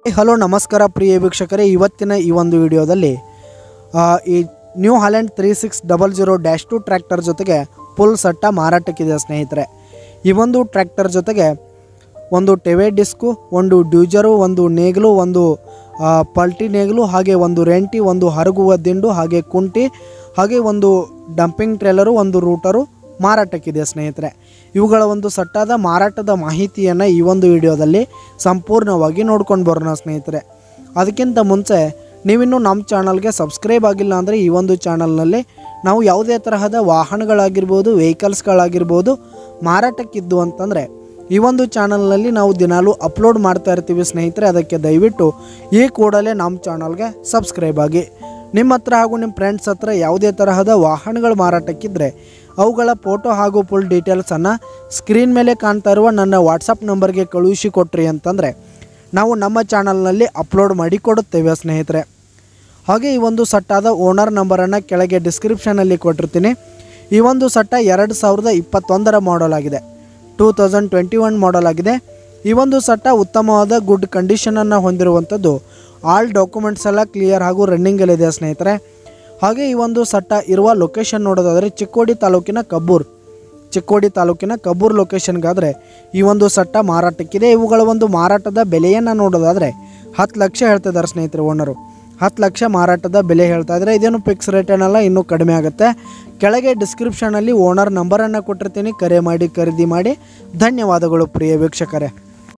hello ನಮಸ್ಕಾರ ಪ್ರಿಯ ವೀಕ್ಷಕರೇ ಇವತ್ತಿನ ಈ ಒಂದು ವಿಡಿಯೋದಲ್ಲಿ ಆ, ಈ New Holland three six double zero dash two tractor ಜೊತೆಗೆ ಫುಲ್ ಸಟ್ಟ ಮಾರಾಟಕ್ಕಿದೆ ಸ್ನೇಹಿತರೆ ಈ ಒಂದು ಟ್ರ್ಯಾಕ್ಟರ್ ಜೊತೆಗೆ ಒಂದು ಟೆವೆ ಡಿಸ್ಕು ಒಂದು ಡ್ಯೂಜರು ಒಂದು ನೇಗಿಲು ಒಂದು ಆ, ಪಲ್ಟಿ ನೇಗಿಲು ಹಾಗೆ ಒಂದು ರೆಂಟಿ ಒಂದು ಹರಗುವ ದಿಂಡು ಹಾಗೆ ಕುಂಟಿ ಹಾಗೆ ಒಂದು ಡಂಪಿಂಗ್ ಟ್ರೇಲರು ಒಂದು ರೂಟರು ಮಾರಾಟಕ್ಕಿದೆ ಸ್ನೇಹಿತರೆ ಇವುಗಳ ಒಂದು ಸಟ್ಟಾದ ಮಾರಾಟದ ಮಾಹಿತಿಯನ್ನು ಈ ಒಂದು ವಿಡಿಯೋದಲ್ಲಿ ಸಂಪೂರ್ಣವಾಗಿ ನೋಡ್ಕೊಂಡು ಬರೋಣ ಸ್ನೇಹಿತರೆ ಅದಕ್ಕಿಂತ ಮುಂಚೆ ನೀವಿನ್ನೂ ನಮ್ಮ ಚಾನಲ್ಗೆ ಸಬ್ಸ್ಕ್ರೈಬ್ ಆಗಿಲ್ಲ ಅಂದರೆ ಈ ಒಂದು ಚಾನಲ್ನಲ್ಲಿ ನಾವು ಯಾವುದೇ ತರಹದ ವಾಹನಗಳಾಗಿರ್ಬೋದು ವೆಹಿಕಲ್ಸ್ಗಳಾಗಿರ್ಬೋದು ಮಾರಾಟಕ್ಕಿದ್ದು ಅಂತಂದರೆ ಈ ಒಂದು ಚಾನಲ್ನಲ್ಲಿ ನಾವು ದಿನಾಲೂ ಅಪ್ಲೋಡ್ ಮಾಡ್ತಾ ಇರ್ತೀವಿ ಸ್ನೇಹಿತರೆ ಅದಕ್ಕೆ ದಯವಿಟ್ಟು ಈ ಕೂಡಲೇ ನಮ್ಮ ಚಾನಲ್ಗೆ ಸಬ್ಸ್ಕ್ರೈಬ್ ಆಗಿ ನಿಮ್ಮ ಹತ್ರ ಹಾಗೂ ನಿಮ್ಮ ಫ್ರೆಂಡ್ಸ್ ಹತ್ರ ಯಾವುದೇ ತರಹದ ವಾಹನಗಳು ಮಾರಾಟಕ್ಕಿದ್ದರೆ ಅವುಗಳ ಫೋಟೋ ಹಾಗೂ ಫುಲ್ ಡೀಟೇಲ್ಸನ್ನು ಸ್ಕ್ರೀನ್ ಮೇಲೆ ಕಾಣ್ತಾ ಇರುವ ನನ್ನ ವಾಟ್ಸಪ್ ನಂಬರ್ಗೆ ಕಳುಹಿಸಿ ಕೊಟ್ರಿ ಅಂತಂದರೆ ನಾವು ನಮ್ಮ ಚಾನಲ್ನಲ್ಲಿ ಅಪ್ಲೋಡ್ ಮಾಡಿ ಕೊಡುತ್ತೇವೆ ಸ್ನೇಹಿತರೆ ಹಾಗೆ ಈ ಒಂದು ಸಟ್ಟಾದ ಓನರ್ ನಂಬರನ್ನು ಕೆಳಗೆ ಡಿಸ್ಕ್ರಿಪ್ಷನಲ್ಲಿ ಕೊಟ್ಟಿರ್ತೀನಿ ಈ ಒಂದು ಸಟ್ಟ ಎರಡು ಸಾವಿರದ ಇಪ್ಪತ್ತೊಂದರ ಮಾಡಲ್ ಆಗಿದೆ two thousand twenty one model ಆಗಿದೆ ಈ ಒಂದು ಸಟ್ಟ ಉತ್ತಮವಾದ ಗುಡ್ ಕಂಡೀಷನನ್ನು ಹೊಂದಿರುವಂಥದ್ದು ಆಲ್ ಡಾಕ್ಯುಮೆಂಟ್ಸ್ ಎಲ್ಲ ಕ್ಲಿಯರ್ ಹಾಗೂ ರನ್ನಿಂಗಲ್ಲಿದೆ ಸ್ನೇಹಿತರೆ ಹಾಗೆ ಈ ಒಂದು ಸಟ್ಟ ಇರುವ ಲೊಕೇಶನ್ ನೋಡೋದಾದರೆ ಚಿಕ್ಕೋಡಿ ತಾಲೂಕಿನ ಕಬ್ಬೂರ್ ಚಿಕ್ಕೋಡಿ ತಾಲೂಕಿನ ಕಬ್ಬೂರ್ ಲೊಕೇಶನ್ಗಾದರೆ ಈ ಒಂದು ಸಟ್ಟ ಮಾರಾಟಕ್ಕಿದೆ ಇವುಗಳ ಒಂದು ಮಾರಾಟದ ಬೆಲೆಯನ್ನು ನೋಡೋದಾದರೆ ಹತ್ತು ಲಕ್ಷ ಹೇಳ್ತಿದ್ದಾರೆ ಸ್ನೇಹಿತರೆ ಓನರು ಹತ್ತು ಲಕ್ಷ ಮಾರಾಟದ ಬೆಲೆ ಹೇಳ್ತಾ ಇದ್ದಾರೆ ಇದೇನು ಫಿಕ್ಸ್ ರೇಟ್ ಏನಲ್ಲ ಇನ್ನೂ ಕಡಿಮೆ ಆಗುತ್ತೆ ಕೆಳಗೆ ಡಿಸ್ಕ್ರಿಪ್ಷನಲ್ಲಿ ಓನರ್ ನಂಬರನ್ನು ಕೊಟ್ಟಿರ್ತೀನಿ ಕರೆ ಮಾಡಿ ಖರೀದಿ ಮಾಡಿ ಧನ್ಯವಾದಗಳು ಪ್ರಿಯ ವೀಕ್ಷಕರೇ